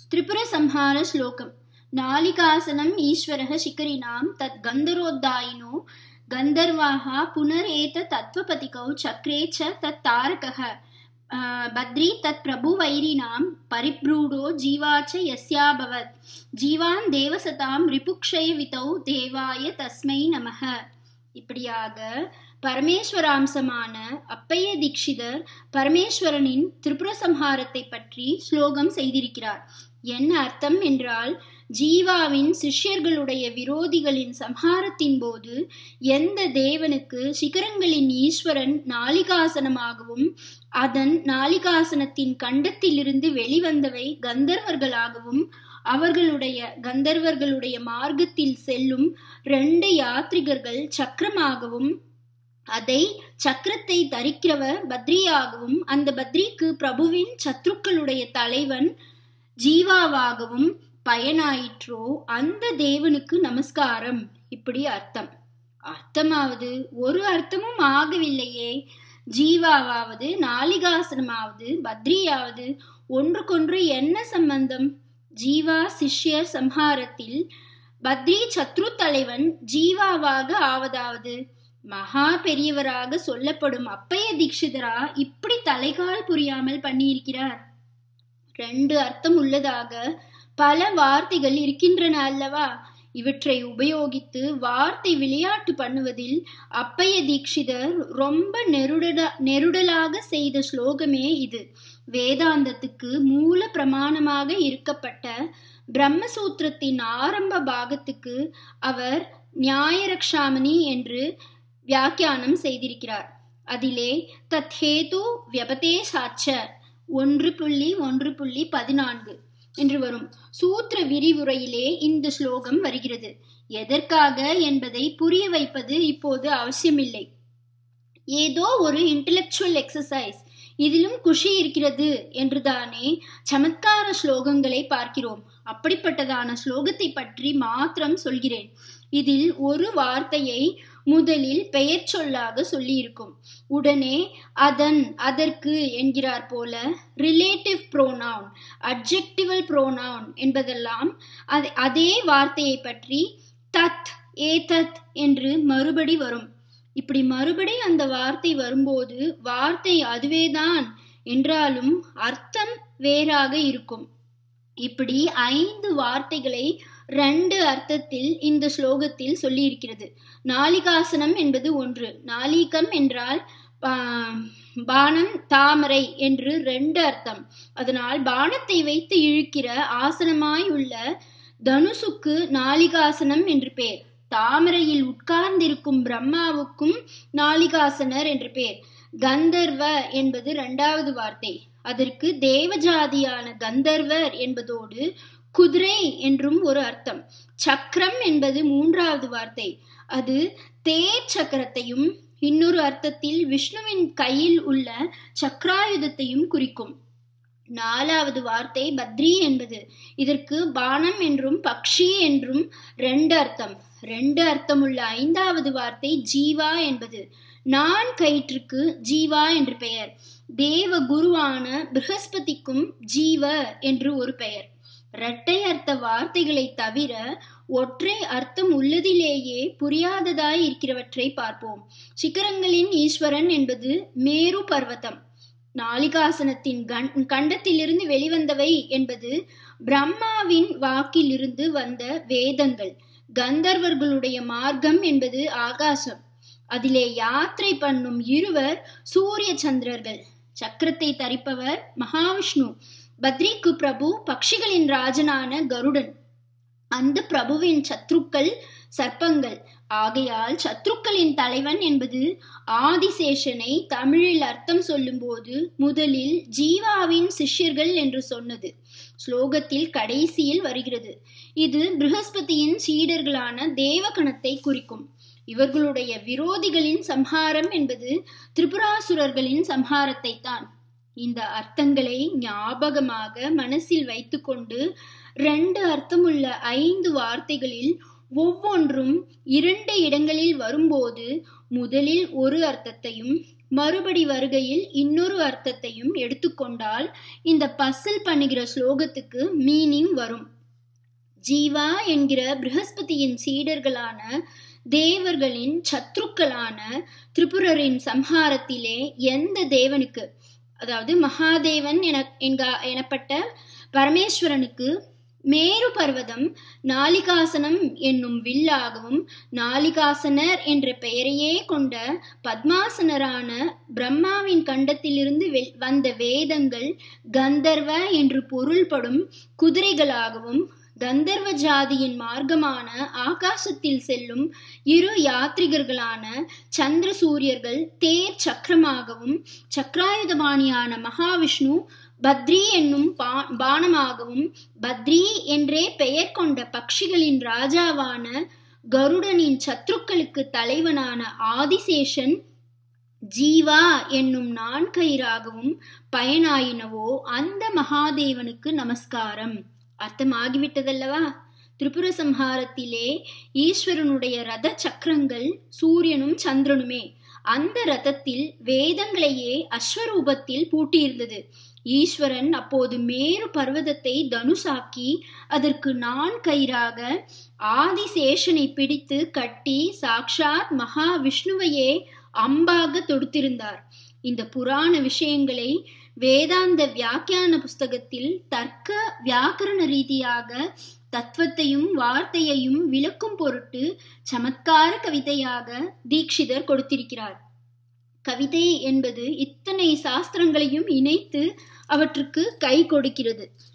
त्रिपुरसंहारश्लोकम् नालिकासनम् ईश्वरः शिखरिणां तत् गन्धरोद्दायिनो गन्धर्वाः पुनरेतत्त्वपतिकौ चक्रे च तत् तारकः बद्री तत् प्रभुवैरिणां परिब्रूढो जीवा च यस्याभवत् ஜீவான் தேவசதாம் ரிபுக்ஷயவிதௌ தேவாய தஸ்மை நமக இப்படியாக பரமேஸ்வராம்சமான அப்பைய தீட்சிதர் பரமேஸ்வரனின் திரிபுர சம்ஹாரத்தை பற்றி ஸ்லோகம் செய்திருக்கிறார் என்ன அர்த்தம் என்றால் ஜீவாவின் சிஷ்யர்களுடைய விரோதிகளின் சம்ஹாரத்தின் போது எந்த தேவனுக்கு சிகரங்களின் ஈஸ்வரன் நாளிகாசனமாகவும் அதன் நாளிகாசனத்தின் கண்டத்திலிருந்து வெளிவந்தவை கந்தர்வர்களாகவும் அவர்களுடைய கந்தர்வர்களுடைய மார்க்கத்தில் செல்லும் ரெண்டு யாத்ரிகர்கள் சக்கரமாகவும் அதை சக்கரத்தை தரிக்கிறவர் பத்ரியாகவும் அந்த பத்ரிக்கு பிரபுவின் சத்ருக்களுடைய தலைவன் ஜீவாவாகவும் பயனாயிற்றோ அந்த தேவனுக்கு நமஸ்காரம் இப்படி அர்த்தம் அர்த்தமாவது ஒரு அர்த்தமும் ஆகவில்லையே ஜீவாவாவது நாளிகாசனமாவது பத்ரியாவது ஒன்றுக்கொன்று என்ன சம்பந்தம் ஜீவா சிஷ்யர் சம்ஹாரத்தில் பத்ரி சத்ரு தலைவன் ஜீவாவாக ஆவதாவது மகா பெரியவராக சொல்லப்படும் அப்பைய தீட்சிதரா இப்படி தலைகால் புரியாமல் பண்ணியிருக்கிறார் ரெண்டு அர்த்தம் உள்ளதாக பல வார்த்தைகள் இருக்கின்றன அல்லவா இவற்றை உபயோகித்து வார்த்தை விளையாட்டு பண்ணுவதில் அப்பைய தீட்சிதர் ரொம்ப நெருடலா நெருடலாக செய்த ஸ்லோகமே இது வேதாந்தத்துக்கு மூல பிரமாணமாக இருக்கப்பட்ட பிரம்மசூத்திரத்தின் ஆரம்ப பாகத்துக்கு அவர் நியாயரக்ஷாமணி என்று வியாக்கியானம் செய்திருக்கிறார் அதிலே தத் ஹேது வியபதே சாட்ச ஒன்று புள்ளி ஒன்று புள்ளி பதினான்கு என்று வரும் சூத்திர விரிவுரையிலே இந்த ஸ்லோகம் வருகிறது எதற்காக என்பதை புரிய வைப்பது இப்போது அவசியமில்லை ஏதோ ஒரு இன்டலெக்சுவல் எக்ஸசைஸ் இதிலும் குஷி இருக்கிறது என்றுதானே சமத்கார ஸ்லோகங்களை பார்க்கிறோம் அப்படிப்பட்டதான ஸ்லோகத்தை பற்றி மாத்திரம் சொல்கிறேன் இதில் ஒரு வார்த்தையை முதலில் பெயர் சொல்லாக சொல்லியிருக்கும் உடனே அதன் அதற்கு என்கிறார் போல ரிலேட்டிவ் ப்ரோனவுன் அப்ஜெக்டிவல் ப்ரோனவுன் என்பதெல்லாம் அதே வார்த்தையை பற்றி தத் ஏதத் என்று மறுபடி வரும் இப்படி மறுபடி அந்த வார்த்தை வரும்போது வார்த்தை அதுவேதான் என்றாலும் அர்த்தம் வேறாக இருக்கும் இப்படி ஐந்து வார்த்தைகளை ரெண்டு அர்த்தத்தில் இந்த ஸ்லோகத்தில் சொல்லியிருக்கிறது நாளிகாசனம் என்பது ஒன்று நாளிகம் என்றால் பானம் தாமரை என்று ரெண்டு அர்த்தம் அதனால் பானத்தை வைத்து இழுக்கிற ஆசனமாய் உள்ள தனுசுக்கு நாளிகாசனம் என்று பெயர் தாமரையில் உட்கார்ந்திருக்கும் பிரம்மாவுக்கும் நாளிகாசனர் என்று பெயர் கந்தர்வ என்பது இரண்டாவது வார்த்தை அதற்கு தேவஜாதியான கந்தர்வர் என்பதோடு குதிரை என்றும் ஒரு அர்த்தம் சக்கரம் என்பது மூன்றாவது வார்த்தை அது தேர் சக்கரத்தையும் இன்னொரு அர்த்தத்தில் விஷ்ணுவின் கையில் உள்ள சக்கராயுதத்தையும் குறிக்கும் நாலாவது வார்த்தை பத்ரி என்பது இதற்கு பானம் என்றும் பக்ஷி என்றும் ரெண்டு அர்த்தம் ரெண்டு அர்த்தமுள்ள ஐந்தாவது வார்த்தை ஜீவா என்பது நான் கயிற்றுக்கு ஜீவா என்று பெயர் தேவ குருவான ப்ரஹஸ்பதிக்கும் ஜீவ என்று ஒரு பெயர் இரட்டை அர்த்த வார்த்தைகளை தவிர ஒற்றை அர்த்தம் உள்ளதிலேயே புரியாததாய் இருக்கிறவற்றை பார்ப்போம் சிகரங்களின் ஈஸ்வரன் என்பது மேரு பர்வதம் நாளிகாசனத்தின் கண்டத்திலிருந்து வெளிவந்தவை என்பது பிரம்மாவின் வாக்கிலிருந்து வந்த வேதங்கள் கந்தர்வர்களுடைய மார்க்கம் என்பது ஆகாசம் அதிலே யாத்திரை பண்ணும் இருவர் சூரிய சந்திரர்கள் சக்கரத்தை தரிப்பவர் மகாவிஷ்ணு பத்ரிக்கு பிரபு பக்ஷிகளின் ராஜனான கருடன் அந்த பிரபுவின் சத்ருக்கள் சர்ப்பங்கள் ஆகையால் சத்ருக்களின் தலைவன் என்பது ஆதிசேஷனை தமிழில் அர்த்தம் சொல்லும்போது முதலில் ஜீவாவின் சிஷ்யர்கள் என்று சொன்னது ஸ்லோகத்தில் கடைசியில் வருகிறது இது ப்ரஹஸ்பதியின் சீடர்களான தேவகணத்தை குறிக்கும் இவர்களுடைய விரோதிகளின் சம்ஹாரம் என்பது திரிபுராசுரர்களின் சம்ஹாரத்தை தான் இந்த அர்த்தங்களை ஞாபகமாக மனசில் வைத்துக்கொண்டு ரெண்டு அர்த்தமுள்ள ஐந்து வார்த்தைகளில் ஒவ்வொன்றும் இரண்டு இடங்களில் வரும்போது முதலில் ஒரு அர்த்தத்தையும் மறுபடி வருகையில் இன்னொரு அர்த்தத்தையும் எடுத்துக்கொண்டால் இந்த பசில் பண்ணுகிற ஸ்லோகத்துக்கு மீனிங் வரும் ஜீவா என்கிற ப்ரஹஸ்பதியின் சீடர்களான தேவர்களின் சத்ருக்களான திரிபுரரின் சம்ஹாரத்திலே எந்த தேவனுக்கு அதாவது மகாதேவன் என என்கா எனப்பட்ட பரமேஸ்வரனுக்கு மேரு பர்வதம் நாலிகாசனம் என்னும் வில்லாகவும் நாலிகாசனர் என்ற பெயரையே கொண்ட பத்மாசனரான பிரம்மாவின் கண்டத்திலிருந்து வந்த வேதங்கள் கந்தர்வ என்று பொருள்படும் குதிரைகளாகவும் கந்தர்வ ஜாதியின் மார்க்கமான ஆகாசத்தில் செல்லும் இரு யாத்ரிகர்களான சந்திர சூரியர்கள் தேர் சக்கரமாகவும் சக்கராயுதபாணியான மகாவிஷ்ணு பத்ரி என்னும் பானமாகவும் பத்ரி என்றே பெயர் கொண்ட பட்சிகளின் ராஜாவான கருடனின் சத்ருக்களுக்கு தலைவனான ஆதிசேஷன் ஜீவா என்னும் நான்கயிறாகவும் பயனாயினவோ அந்த மகாதேவனுக்கு நமஸ்காரம் அர்த்தமாகிவிட்டதல்லவா திரிபுர சம்ஹாரத்திலே ஈஸ்வரனுடைய ரத சக்கரங்கள் சூரியனும் சந்திரனுமே அந்த ரதத்தில் வேதங்களையே அஸ்வரூபத்தில் பூட்டியிருந்தது ஈஸ்வரன் அப்போது மேரு பர்வதத்தை தனுசாக்கி அதற்கு நான் கயிறாக ஆதிசேஷனை பிடித்து கட்டி சாக்ஷாத் மகாவிஷ்ணுவையே அம்பாக தொடுத்திருந்தார் இந்த புராண விஷயங்களை வேதாந்த வியாக்கியான புஸ்தகத்தில் தர்க்க வியாக்கரண ரீதியாக தத்துவத்தையும் வார்த்தையையும் விளக்கும் பொருட்டு சமத்கார கவிதையாக தீட்சிதர் கொடுத்திருக்கிறார் கவிதை என்பது இத்தனை சாஸ்திரங்களையும் இணைத்து அவற்றுக்கு கை கொடுக்கிறது